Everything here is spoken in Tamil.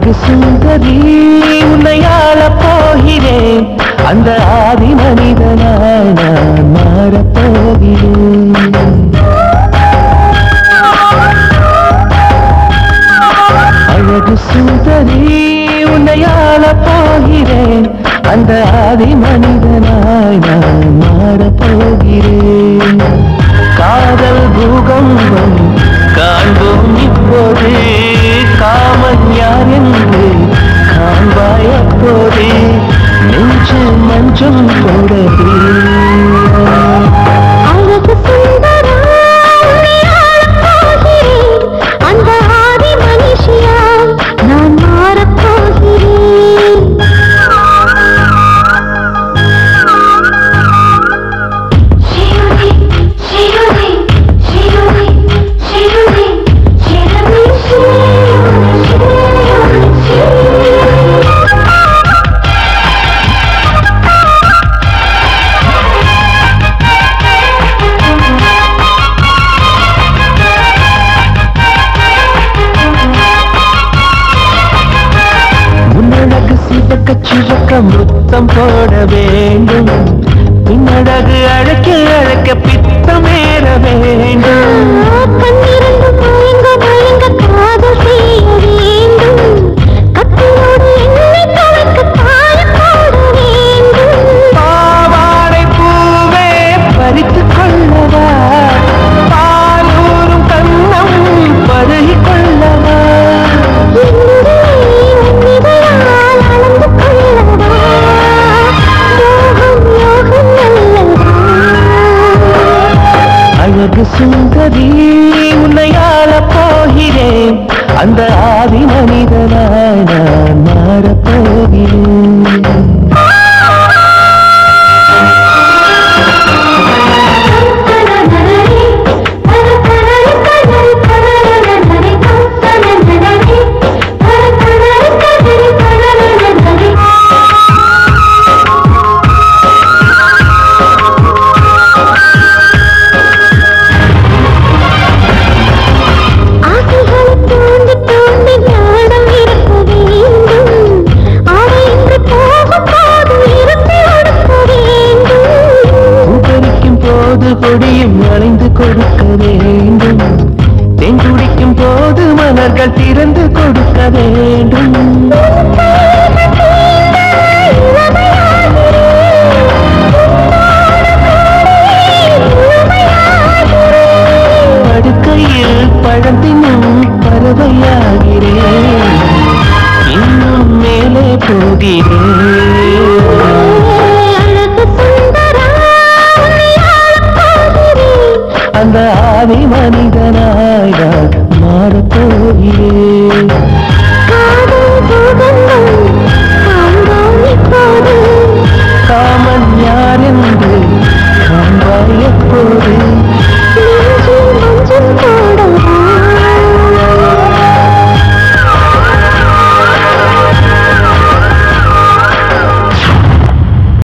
அழகு சுந்தரி உன்னையாள போகிறேன் அந்த ஆதி மனிதனாய் நான் மாறப் போகிறேன் அழகு சுந்தரி உன்னையாள போகிறேன் அந்த ஆதி மனிதனாய் நான் மாறப் போகிறேன் காதல் பூகம்பம் காண்போம் இப்போது காமன் யார் என்று காண்பாய் அப்போதே நெஞ்சு மஞ்சம் போடவே அழகு சுந்தரா உன்னை ஆளப் போகிறேன் அந்த ஆதி மனுஷியாய் நான் மாறப் போகிறேன் ஷிருதி ஷிருதி ஷிருதி ஷிருதி ஷிருதி ஷிருதி ஷிருதி முன்னழகு சிவக்க சிவக்க முத்தம் போட வேண்டும் பின்னழகு அழைக்க அழைக்க பித்தமேற வேண்டும் கண்ணிரண்டு மயங்க மயங்க காதல் செய்ய வேண்டும் கத்தியோடு என்னை கலக்க தாய் போட வேண்டும் பாவாடை பூவே பறித்துக் கொள்ளவா பாலூரும் கண்ணம் பருகிக் கொள்ளவா என்னை உன்னிதழால் அளந்து கொள்ளவா யோகம் யோகம் நல்லதா அழகு சுந்தரி உன்னையாள போகிறேன் அந்த ஆதி மனிதனாய் நான் மாறப் போகிறேன் ஆசைகளை தூண்டி தூண்டி ஞானம் இருக்க வேண்டும் ஆடை இன்று போகும் போது இருப்பை ஒடுக்க வேண்டும் பூப்பறிக்கும் போது கொடியும் அலைந்து கொடுக்க வேண்டும் தேன் குடிக்கும் போது மலர்கள் திறந்து கொடுக்க வேண்டும் படுக்கையில் பழந்தினும் பறவையாகிறேன் இன்னும் மேலே போகிறேன்